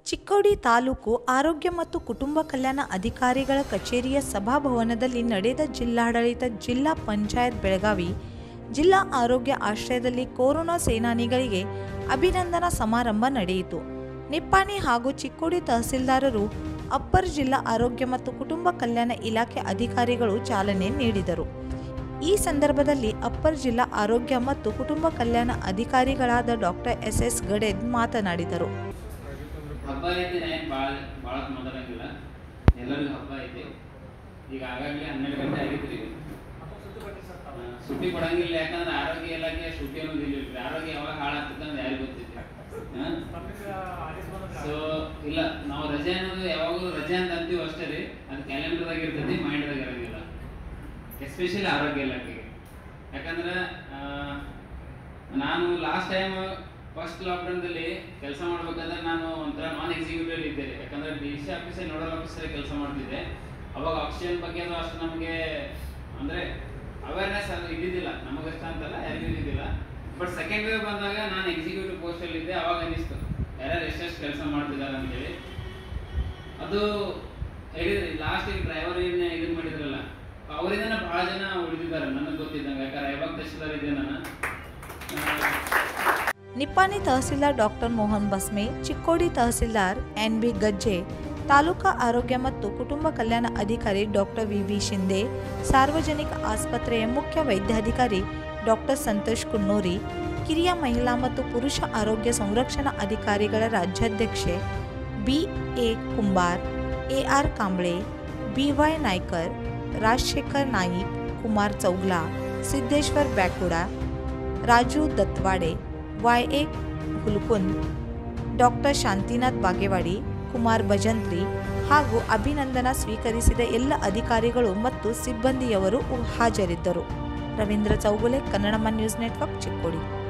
ಚಿಕ್ಕೋಡಿ ತಾಲೂಕು ಆರೋಗ್ಯ ಮತ್ತು ಕುಟುಂಬ ಕಲ್ಯಾಣ ಅಧಿಕಾರಿಗಳ ಕಚೇರಿಯ ಸಭಾಭವನದಲ್ಲಿ ನಡೆದ ಜಿಲ್ಲಾಡಳಿತ ಜಿಲ್ಲಾ ಪಂಚಾಯತ್ ಬೆಳಗಾವಿ ಜಿಲ್ಲಾ ಆರೋಗ್ಯ ಆಶ್ರಯದಲ್ಲಿ ಕೊರೋನಾ ಸೇನಾನಿಗಳಿಗೆ ಅಭಿನಂದನಾ ಸಮಾರಂಭ ನಡೆಯಿತು ನಿಪ್ಪಾಣಿ ಹಾಗೂ ಚಿಕ್ಕೋಡಿ ತಹಸೀಲ್ದಾರರು ಅಪ್ಪರ್ ಜಿಲ್ಲಾ ಆರೋಗ್ಯ ಮತ್ತು ಕುಟುಂಬ ಕಲ್ಯಾಣ ಇಲಾಖೆ ಅಧಿಕಾರಿಗಳು ಚಾಲನೆ ನೀಡಿದರು ಈ ಸಂದರ್ಭದಲ್ಲಿ ಅಪ್ಪರ್ ಜಿಲ್ಲಾ ಆರೋಗ್ಯ ಮತ್ತು ಕುಟುಂಬ ಕಲ್ಯಾಣ ಅಧಿಕಾರಿಗಳಾದ ಡಾಕ್ಟರ್ ಎಸ್ ಎಸ್ ಗಡೇದ್ ಮಾತನಾಡಿದರು ಹಬ್ಬ ಐತಿ ನಾ ಏನು ಭಾಳ ಭಾಳ ಮಾತಾಡಂಗಿಲ್ಲ ಎಲ್ಲರಿಗೂ ಹಬ್ಬ ಐತಿ ಈಗ ಆಗಾಗಲೇ ಹನ್ನೆರಡು ಗಂಟೆ ಆಗಿತ್ತು ಈಗ ಆ, ಸುಟ್ಟಿ ಕೊಡಂಗಿಲ್ಲ ಯಾಕಂದ್ರೆ ಆರೋಗ್ಯ ಇಲಾಖೆ ಸುಟ್ಟಿ ಅನ್ನೋದು ಇಲ್ಲ ಆರೋಗ್ಯ ಯಾವಾಗ ಹಾಳಾಗ್ತದೆ ಅಂತ ಯಾರಿಗೂ ಗೊತ್ತೈತಿ ಸೊ ಇಲ್ಲ ನಾವು ರಜೆ ಅನ್ನೋದು ಯಾವಾಗಲೂ ರಜೆ ಅಂತ ಅಂತೀವಿ ಅಷ್ಟೇ ರೀ ಅದು ಕ್ಯಾಲೆಂಡರ್ದಾಗ ಇರ್ತೈತಿ ಮೈಂಡ್ದಾಗ ಇರಂಗಿಲ್ಲ ಎಸ್ಪೆಷಲಿ ಆರೋಗ್ಯ ಇಲಾಖೆಗೆ ಯಾಕಂದ್ರೆ ಆ, ನಾನು ಲಾಸ್ಟ್ ಟೈಮ್ ಫಸ್ಟ್ ಲಾಕ್ಡೌನ್ದಲ್ಲಿ ಕೆಲಸ ಮಾಡ್ಬೇಕಾದ್ರೆ ನಾನು ಒಂಥರ ನಾನ್ ಎಕ್ಸಿಕ್ಯೂಟಿವ್ ಇದ್ದೆ ಯಾಕಂದ್ರೆ ಡಿ ಸಿ ಆಫೀಸಲ್ಲಿ ನೋಡಲ್ ಆಫೀಸಲ್ಲಿ ಕೆಲಸ ಮಾಡ್ತಿದ್ದೆ ಅವಾಗ ಆಕ್ಸಿಜನ್ ಬಗ್ಗೆ ಅದು ಅಷ್ಟು ನಮಗೆ ಅಂದ್ರೆ ಅವೇರ್ನೆಸ್ ಅದು ಇದ್ದಿದ್ದಿಲ್ಲ ನಮಗಷ್ಟ ಅಂತಲ್ಲ ಯಾರಿಗೂ ಇದ್ದಿದ್ದಿಲ್ಲ ಬಟ್ ಸೆಕೆಂಡ್ ವೇವ್ ಬಂದಾಗ ನಾನು ಎಕ್ಸಿಕ್ಯೂಟಿವ್ ಪೋಸ್ಟಲ್ಲಿ ಇದ್ದೆ ಅವಾಗ ಅನಿಸ್ತು ಯಾರ್ಯಾರು ಎಷ್ಟೆಷ್ಟು ಕೆಲಸ ಮಾಡ್ತಿದ್ದಾರೆ ಅಂತೇಳಿ ಅದು ಹೇಳಿದ್ರಿ ಲಾಸ್ಟ್ ಡ್ರೈವರ್ ಏನ್ ಇದನ್ನ ಮಾಡಿದ್ರಲ್ಲ ಅವರಿಂದನೇ ಬಹಳ ಜನ ಉಳಿದಿದ್ದಾರೆ ನನಗೆ ಗೊತ್ತಿದ್ದಂಗೆ ಯಾಕಂದ್ರೆ ಯಾವಾಗ ತಹಶೀಲ್ದಾರ್ ಇದ್ದೆ ನಾನು ಆ, Nippani tahsildar doctor Mohan Basme Chikkodi tahsildar N B Gajje taluka ಆರೋಗ್ಯ ಮತ್ತು ಕುಟುಂಬ ಕಲ್ಯಾಣ ಅಧಿಕಾರಿ ಡಾಕ್ಟರ್ ವಿ ವಿ ಶಿಂದೆ ಸಾರ್ವಜನಿಕ ಆಸ್ಪತ್ರೆಯ ಮುಖ್ಯ ವೈದ್ಯಾಧಿಕಾರಿ ಡಾಕ್ಟರ್ ಸಂತೋಷ್ ಕುನ್ನೂರಿ ಕಿರಿಯ ಮಹಿಳಾ ಮತ್ತು ಪುರುಷ ಆರೋಗ್ಯ ಸಂರಕ್ಷಣಾ ಅಧಿಕಾರಿಗಳ ರಾಜ್ಯಾಧ್ಯಕ್ಷೆ B A Kumbar A R Kamble B Y Naykar Rajashekhar Naik Kumar Chougla Siddheshwar Byakuda Raju Datwade Y A Hulkund doctor Shantinath Bagewadi Kumar Bhajantri ಹಾಗೂ ಅಭಿನಂದನಾ ಸ್ವೀಕರಿಸಿದ ಎಲ್ಲ ಅಧಿಕಾರಿಗಳು ಮತ್ತು ಸಿಬ್ಬಂದಿಯವರು ಹಾಜರಿದ್ದರು ರವೀಂದ್ರ ಚೌಗುಲೆ ಕನ್ನಡಮ ನ್ಯೂಸ್ ನೆಟ್ವರ್ಕ್ ಚಿಕ್ಕೋಡಿ